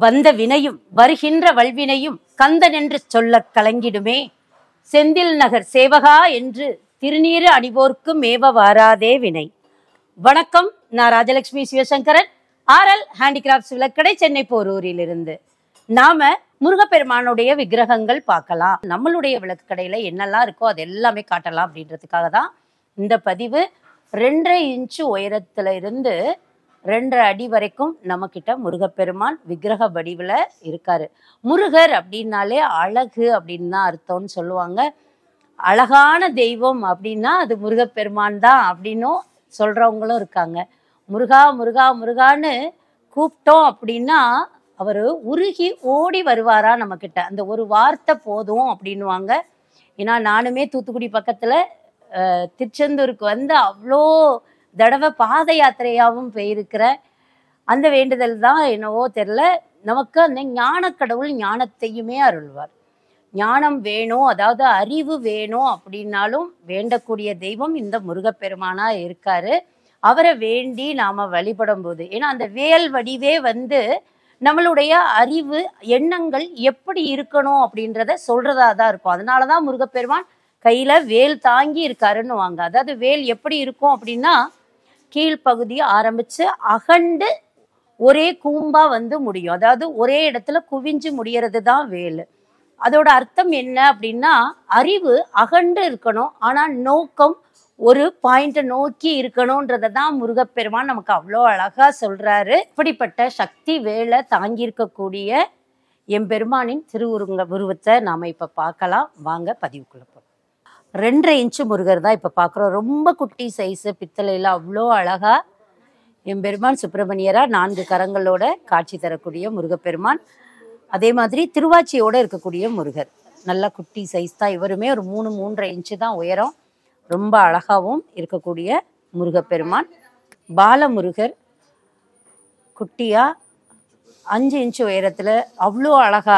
வந்த வினையும் வருகின்ற வல்வினையும் கந்தனென்று சொல்லக் கலங்கிடுமே செந்தில் நகர் சேவகா என்று திருநீறு அணிவோர்க்கு மேவ வாராதே வினை வணக்கம் நான் ராஜலட்சுமி சிவசங்கரன் ஆர்எல் ஹேண்டிகிராஃப்ட்ஸ் விளக்கடை சென்னை போரூரிலிருந்து நாம முருகப்பெருமானுடைய விக்கிரகங்கள் பார்க்கலாம் நம்மளுடைய விளக்கு கடையில என்னெல்லாம் இருக்கோ அது எல்லாமே காட்டலாம் அப்படின்றதுக்காக தான் இந்த பதிவு ரெண்டரை இன்ச்சு உயரத்துல இருந்து ரெண்டரை அடி வரைக்கும் நம்மக்கிட்ட முருகப்பெருமான் விக்கிரக வடிவில் இருக்காரு முருகர் அப்படின்னாலே அழகு அப்படின்னு தான் அர்த்தம்னு சொல்லுவாங்க அழகான தெய்வம் அப்படின்னா அது முருகப்பெருமான் தான் அப்படின்னும் சொல்றவங்களும் இருக்காங்க முருகா முருகா முருகான்னு கூப்பிட்டோம் அப்படின்னா அவர் உருகி ஓடி வருவாரா நம்மக்கிட்ட அந்த ஒரு வார்த்தை போதும் அப்படின்னுவாங்க ஏன்னா நானுமே தூத்துக்குடி பக்கத்தில் திருச்செந்தூருக்கு வந்து அவ்வளோ தடவை பாத யாத்திரையாகவும் போயிருக்கிறேன் அந்த வேண்டுதல் தான் என்னவோ தெரில நமக்கு அந்த ஞானக்கடவுள் ஞானத்தையுமே அருள்வார் ஞானம் வேணும் அதாவது அறிவு வேணும் அப்படின்னாலும் வேண்டக்கூடிய தெய்வம் இந்த முருகப்பெருமானா இருக்காரு அவரை வேண்டி நாம வழிபடும் போது ஏன்னா அந்த வேல் வடிவே வந்து நம்மளுடைய அறிவு எண்ணங்கள் எப்படி இருக்கணும் அப்படின்றத சொல்றதா தான் இருக்கும் அதனால தான் முருகப்பெருமான் கையில வேல் தாங்கி இருக்காருன்னு வாங்க அதாவது வேல் எப்படி இருக்கும் அப்படின்னா கீழ்ப்பகுதி ஆரம்பிச்சு அகண்டு ஒரே கூம்பா வந்து முடியும் அதாவது ஒரே இடத்துல குவிஞ்சு முடியறது தான் வேல் அதோட அர்த்தம் என்ன அப்படின்னா அறிவு அகண்டு இருக்கணும் ஆனா நோக்கம் ஒரு பாயிண்ட்டை நோக்கி இருக்கணும்ன்றதை தான் முருகப்பெருமான் நமக்கு அவ்வளோ அழகா சொல்றாரு இப்படிப்பட்ட சக்தி வேலை தாங்கியிருக்கக்கூடிய எம்பெருமானின் திருவுருங்க உருவத்தை நாம இப்ப பார்க்கலாம் வாங்க பதிவுக்குள்ள போகலாம் ரெண்டரை இன்ச்சு முருகர் தான் இப்ப பார்க்குறோம் ரொம்ப குட்டி சைஸு பித்தளையில அவ்வளோ அழகா எம்பெருமான் சுப்பிரமணியரா நான்கு கரங்களோட காட்சி தரக்கூடிய முருகப்பெருமான் அதே மாதிரி திருவாச்சியோட இருக்கக்கூடிய முருகர் நல்ல குட்டி சைஸ் தான் இவருமே ஒரு மூணு மூன்றரை இன்ச்சு தான் உயரம் ரொம்ப அழகாவும் இருக்கக்கூடிய முருகப்பெருமான் பாலமுருகர் குட்டியா அஞ்சு இன்ச்சு உயரத்துல அவ்வளோ அழகா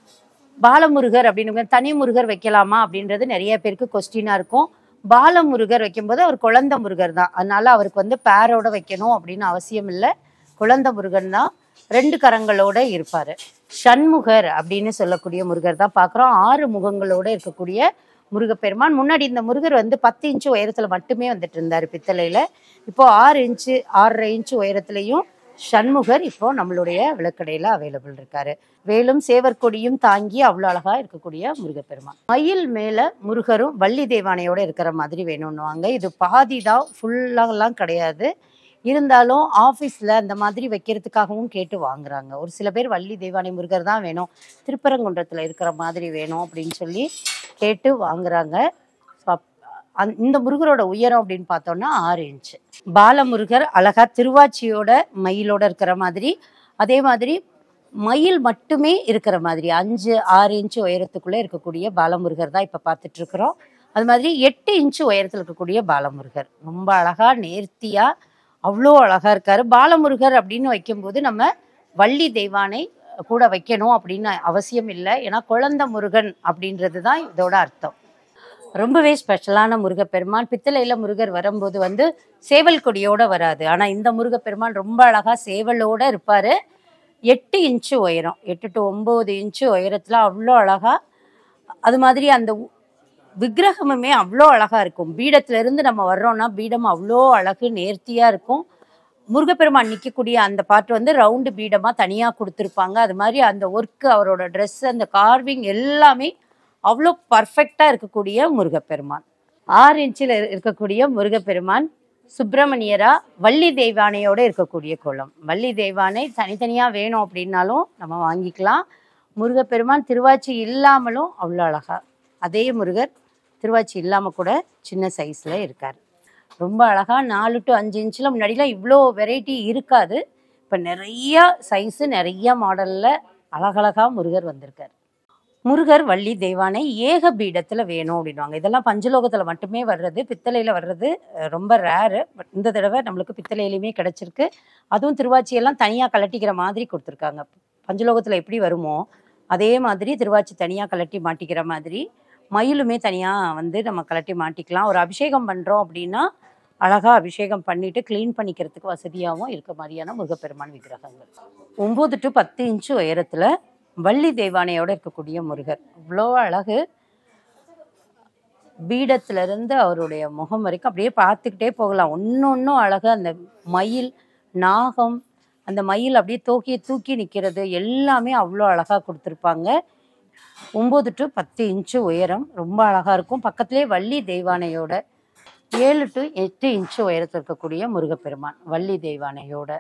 பாலமுருகர் அப்படின்னு தனி முருகர் வைக்கலாமா அப்படின்றது நிறைய பேருக்கு கொஸ்டினா இருக்கும் பாலமுருகர் வைக்கும்போது அவர் குழந்தை முருகர் தான் அதனால அவருக்கு வந்து பேரோட வைக்கணும் அப்படின்னு அவசியம் இல்லை குழந்தை முருகன் தான் ரெண்டு கரங்களோட இருப்பாரு சண்முகர் அப்படின்னு சொல்லக்கூடிய முருகர் தான் பார்க்குறோம் ஆறு முகங்களோட இருக்கக்கூடிய முருகப்பெருமான் முன்னாடி இந்த முருகர் வந்து பத்து இன்ச்சு உயரத்துல மட்டுமே வந்துட்டு இருந்தாரு பித்தளையில இப்போ ஆறு இன்ச்சு ஆறரை இன்ச்சு உயரத்துலையும் சண்முகர் இப்போ நம்மளுடைய விளக்கடையில அவைலபிள் இருக்காரு வேலும் சேவற்கொடியும் தாங்கி அவ்வளோ அழகா இருக்கக்கூடிய முருகப்பெருமான் மயில் மேல முருகரும் வள்ளி தேவானையோட இருக்கிற மாதிரி வேணும்னுவாங்க இது பாதி தான் ஃபுல்லாலாம் கிடையாது இருந்தாலும் ஆஃபீஸில் அந்த மாதிரி வைக்கிறதுக்காகவும் கேட்டு வாங்குறாங்க ஒரு சில பேர் வள்ளி தெய்வானை முருகர் தான் வேணும் திருப்பரங்குன்றத்தில் இருக்கிற மாதிரி வேணும் அப்படின்னு சொல்லி கேட்டு வாங்குறாங்க ஸோ அந் இந்த முருகரோட உயரம் அப்படின்னு பார்த்தோம்னா ஆறு இன்ச்சு பாலமுருகர் அழகா திருவாச்சியோட மயிலோட இருக்கிற மாதிரி அதே மாதிரி மயில் மட்டுமே இருக்கிற மாதிரி அஞ்சு ஆறு இன்ச்சு உயரத்துக்குள்ளே இருக்கக்கூடிய பாலமுருகர் தான் இப்போ பார்த்துட்டு இருக்கிறோம் அது மாதிரி எட்டு இன்ச்சு உயரத்தில் இருக்கக்கூடிய பாலமுருகர் ரொம்ப அழகா நேர்த்தியா அவ்வளோ அழகா இருக்காரு பாலமுருகர் அப்படின்னு வைக்கும்போது நம்ம வள்ளி தெய்வானை கூட வைக்கணும் அப்படின்னு அவசியம் இல்லை ஏன்னா குழந்தை முருகன் அப்படின்றது தான் இதோட அர்த்தம் ரொம்பவே ஸ்பெஷலான முருகப்பெருமான் பித்தளையில முருகர் வரும்போது வந்து சேவல் கொடியோட வராது ஆனா இந்த முருகப்பெருமான் ரொம்ப அழகா சேவலோட இருப்பாரு எட்டு இன்ச்சு உயரம் எட்டு டு ஒம்பது இன்ச்சு உயரத்துல அவ்வளோ அழகா அது மாதிரி அந்த உ- விக்கிரகமுமே அவ்வளோ அழகா இருக்கும் பீடத்துல இருந்து நம்ம வர்றோம்னா பீடம் அவ்வளோ அழகு நேர்த்தியா இருக்கும் முருகப்பெருமான் நிற்கக்கூடிய அந்த பாட்டு வந்து ரவுண்டு பீடமாக தனியாக கொடுத்துருப்பாங்க அது மாதிரி அந்த ஒர்க்கு அவரோட ட்ரெஸ் அந்த கார்விங் எல்லாமே அவ்வளோ பர்ஃபெக்டாக இருக்கக்கூடிய முருகப்பெருமான் ஆறு இன்ச்சில் இருக்கக்கூடிய முருகப்பெருமான் சுப்பிரமணியரா வள்ளி தெய்வானையோட இருக்கக்கூடிய குளம் வள்ளி தெய்வானை தனித்தனியாக வேணும் அப்படின்னாலும் நம்ம வாங்கிக்கலாம் முருகப்பெருமான் திருவாச்சி இல்லாமலும் அவ்வளோ அழகா அதே முருகர் திருவாச்சி இல்லாமல் கூட சின்ன சைஸில் இருக்கார் ரொம்ப அழகா நாலு டு அஞ்சு இன்ச்சில் முன்னாடிலாம் இவ்வளோ வெரைட்டி இருக்காது இப்போ நிறைய சைஸு நிறைய மாடலில் அழகழகா முருகர் வந்திருக்கார் முருகர் வள்ளி தெய்வானை ஏக பீடத்தில் வேணும் அப்படின்வாங்க இதெல்லாம் பஞ்சலோகத்தில் மட்டுமே வர்றது பித்தளையில் வர்றது அஹ், ரொம்ப ரேரு பட் இந்த தடவை நம்மளுக்கு பித்தளையிலையுமே கிடச்சிருக்கு அதுவும் திருவாச்சியெல்லாம் தனியாக கலட்டிக்கிற மாதிரி கொடுத்துருக்காங்க பஞ்சலோகத்தில் எப்படி வருமோ அதே மாதிரி திருவாச்சி தனியாக கலட்டி மாட்டிக்கிற மாதிரி மயிலுமே தனியாக வந்து நம்ம கலட்டி மாட்டிக்கலாம் ஒரு அபிஷேகம் பண்ணுறோம் அப்படின்னா அழகா அபிஷேகம் பண்ணிட்டு க்ளீன் பண்ணிக்கிறதுக்கு வசதியாகவும் இருக்க மாதிரியான முருகப்பெருமான் விக்கிரகங்கள் ஒம்பது டு பத்து இன்ச்சு உயரத்துல வள்ளி தெய்வானையோட இருக்கக்கூடிய முருகர் இவ்வளோ அழகு பீடத்துல இருந்து அவருடைய முகம் வரைக்கும் அப்படியே பார்த்துக்கிட்டே போகலாம் ஒன்று ஒன்றும் அழகா அந்த மயில் நாகம் அந்த மயில் அப்படியே தூக்கி தூக்கி நிற்கிறது எல்லாமே அவ்வளோ அழகா கொடுத்துருப்பாங்க ஒம்பது டு பத்து இன்ச்சு உயரம் ரொம்ப அழகா இருக்கும் பக்கத்திலே வள்ளி தெய்வானையோட ஏழு டு எட்டு இன்ச்சு உயரத்தில் இருக்கக்கூடிய முருகப்பெருமான் வள்ளி தெய்வானையோட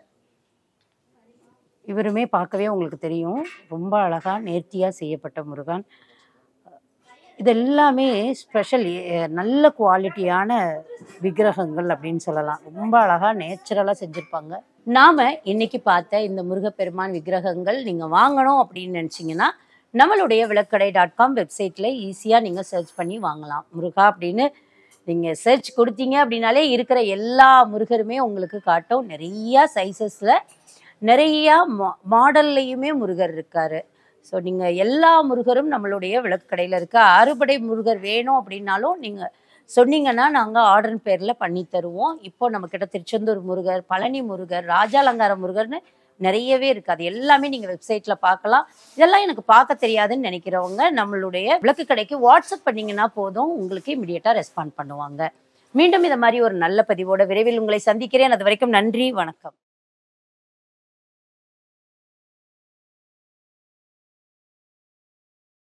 இவருமே பார்க்கவே உங்களுக்கு தெரியும் ரொம்ப அழகா நேர்த்தியா செய்யப்பட்ட முருகன் இது எல்லாமே ஸ்பெஷல் நல்ல குவாலிட்டியான விக்கிரகங்கள் அப்படின்னு சொல்லலாம் ரொம்ப அழகா நேச்சுரலா செஞ்சிருப்பாங்க நாம இன்னைக்கு பார்த்த இந்த முருகப்பெருமான் விக்கிரகங்கள் நீங்க வாங்கணும் அப்படின்னு நினைச்சீங்கன்னா நம்மளுடைய விளக்கடை டாட் காம் வெப்சைட்ல ஈஸியா நீங்க சர்ச் பண்ணி வாங்கலாம் முருகா அப்படின்னு நீங்க சர்ச் கொடுத்தீங்க அப்படின்னாலே இருக்கிற எல்லா முருகருமே உங்களுக்கு காட்டும் நிறைய சைஸஸ்ல நிறைய மா மாடல்லையுமே முருகர் இருக்காரு ஸோ நீங்கள் எல்லா முருகரும் நம்மளுடைய விளக்கடையில் இருக்க அறுபடை முருகர் வேணும் அப்படின்னாலும் நீங்கள் சொன்னீங்கன்னா நாங்கள் ஆர்டர் பேரில் பண்ணி தருவோம் இப்போ நம்மக்கிட்ட திருச்செந்தூர் முருகர் பழனி முருகர் ராஜாலங்கார முருகர்னு நிறையவே இருக்குது அது எல்லாமே நீங்கள் வெப்சைட்டில் பார்க்கலாம் இதெல்லாம் எனக்கு பார்க்க தெரியாதுன்னு நினைக்கிறவங்க நம்மளுடைய விளக்கு கடைக்கு வாட்ஸ்அப் பண்ணீங்கன்னா போதும் உங்களுக்கு இமிடியேட்டாக ரெஸ்பாண்ட் பண்ணுவாங்க மீண்டும் இந்த மாதிரி ஒரு நல்ல பதிவோட விரைவில் உங்களை சந்திக்கிறேன் அது வரைக்கும் நன்றி வணக்கம்